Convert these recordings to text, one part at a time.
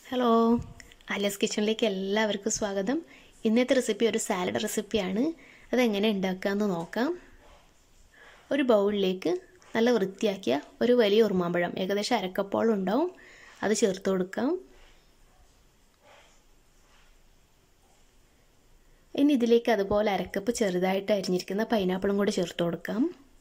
hello അലസ് കിച്ചണിലേക്ക് എല്ലാവർക്കും സ്വാഗതം ഇന്നത്തെ റെസിപ്പി ഒരു സാലഡ് റെസിപ്പിയാണ് അതെങ്ങനെ ഉണ്ടാക്കാമെന്ന് നോക്കാം ഒരു ബൗളിലേക്ക് നല്ല വൃത്തിയാക്കിയ ഒരു വലിയ ഉറുമാമ്പഴം ഏകദേശം അരക്കപ്പോളം ഉണ്ടാവും അത് ചേർത്ത് കൊടുക്കാം ഇനി ഇതിലേക്ക് അതുപോലെ അരക്കപ്പ് ചെറുതായിട്ട് അരിഞ്ഞിരിക്കുന്ന പൈനാപ്പിളും കൂടി ചേർത്ത് കൊടുക്കാം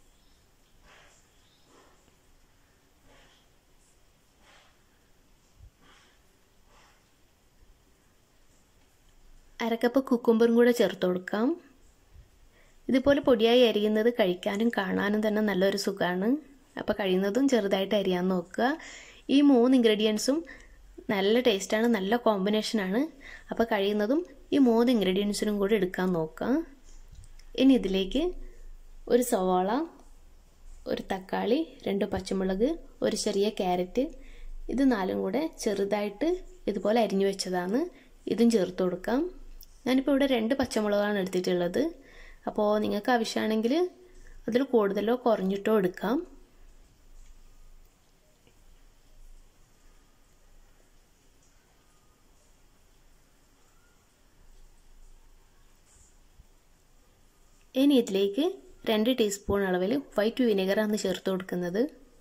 അരക്കപ്പ് കുക്കുംബറും കൂടെ ചേർത്ത് കൊടുക്കാം ഇതുപോലെ പൊടിയായി അരിയുന്നത് കഴിക്കാനും കാണാനും തന്നെ നല്ലൊരു സുഖമാണ് അപ്പോൾ കഴിയുന്നതും ചെറുതായിട്ട് അരിയാൻ നോക്കുക ഈ മൂന്ന് ഇൻഗ്രീഡിയൻസും നല്ല ടേസ്റ്റാണ് നല്ല കോമ്പിനേഷനാണ് അപ്പോൾ കഴിയുന്നതും ഈ മൂന്ന് ഇൻഗ്രീഡിയൻസിനും കൂടി എടുക്കാൻ നോക്കുക ഇനി ഇതിലേക്ക് ഒരു സവാള ഒരു തക്കാളി രണ്ട് പച്ചമുളക് ഒരു ചെറിയ ക്യാരറ്റ് ഇത് നാലും കൂടെ ചെറുതായിട്ട് ഇതുപോലെ അരിഞ്ഞു വെച്ചതാണ് ഇതും ചേർത്ത് കൊടുക്കാം ഞാനിപ്പോൾ ഇവിടെ രണ്ട് പച്ചമുളകാണ് എടുത്തിട്ടുള്ളത് അപ്പോൾ നിങ്ങൾക്ക് ആവശ്യമാണെങ്കിൽ അതിൽ കൂടുതലോ കുറഞ്ഞിട്ടോ എടുക്കാം ഇനി ഇതിലേക്ക് രണ്ട് ടീസ്പൂൺ അളവിൽ വൈറ്റ് വിനെഗറാണ് ചേർത്ത് കൊടുക്കുന്നത്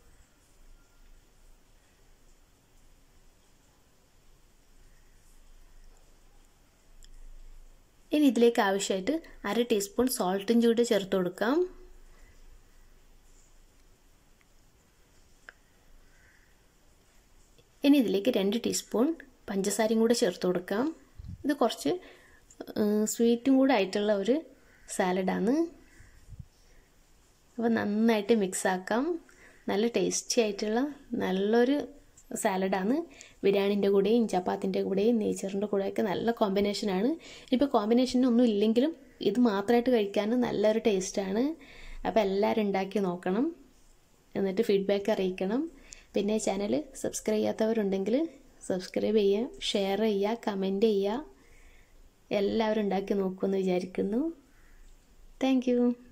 ഇനി ഇതിലേക്ക് ആവശ്യമായിട്ട് അര ടീസ്പൂൺ സോൾട്ടും ചൂട് ചേർത്ത് കൊടുക്കാം ഇനി ഇതിലേക്ക് രണ്ട് ടീസ്പൂൺ പഞ്ചസാരയും കൂടെ ചേർത്ത് കൊടുക്കാം ഇത് കുറച്ച് സ്വീറ്റും കൂടെ ആയിട്ടുള്ള ഒരു സാലഡാണ് അപ്പോൾ നന്നായിട്ട് മിക്സ് ആക്കാം നല്ല ടേസ്റ്റി ആയിട്ടുള്ള നല്ലൊരു സാലഡാണ് ബിരിയാണിൻ്റെ കൂടെയും ചപ്പാത്തിൻ്റെ കൂടെയും നെയ്ച്ചറിൻ്റെ കൂടെയൊക്കെ നല്ല കോമ്പിനേഷനാണ് ഇപ്പോൾ കോമ്പിനേഷനൊന്നും ഇല്ലെങ്കിലും ഇത് മാത്രമായിട്ട് കഴിക്കാനും നല്ലൊരു ടേസ്റ്റാണ് അപ്പോൾ എല്ലാവരും ഉണ്ടാക്കി നോക്കണം എന്നിട്ട് ഫീഡ്ബാക്ക് അറിയിക്കണം പിന്നെ ചാനൽ സബ്സ്ക്രൈബ് ചെയ്യാത്തവരുണ്ടെങ്കിൽ സബ്സ്ക്രൈബ് ചെയ്യുക ഷെയർ ചെയ്യുക കമൻറ്റ് ചെയ്യുക എല്ലാവരും ഉണ്ടാക്കി നോക്കുമെന്ന് വിചാരിക്കുന്നു താങ്ക്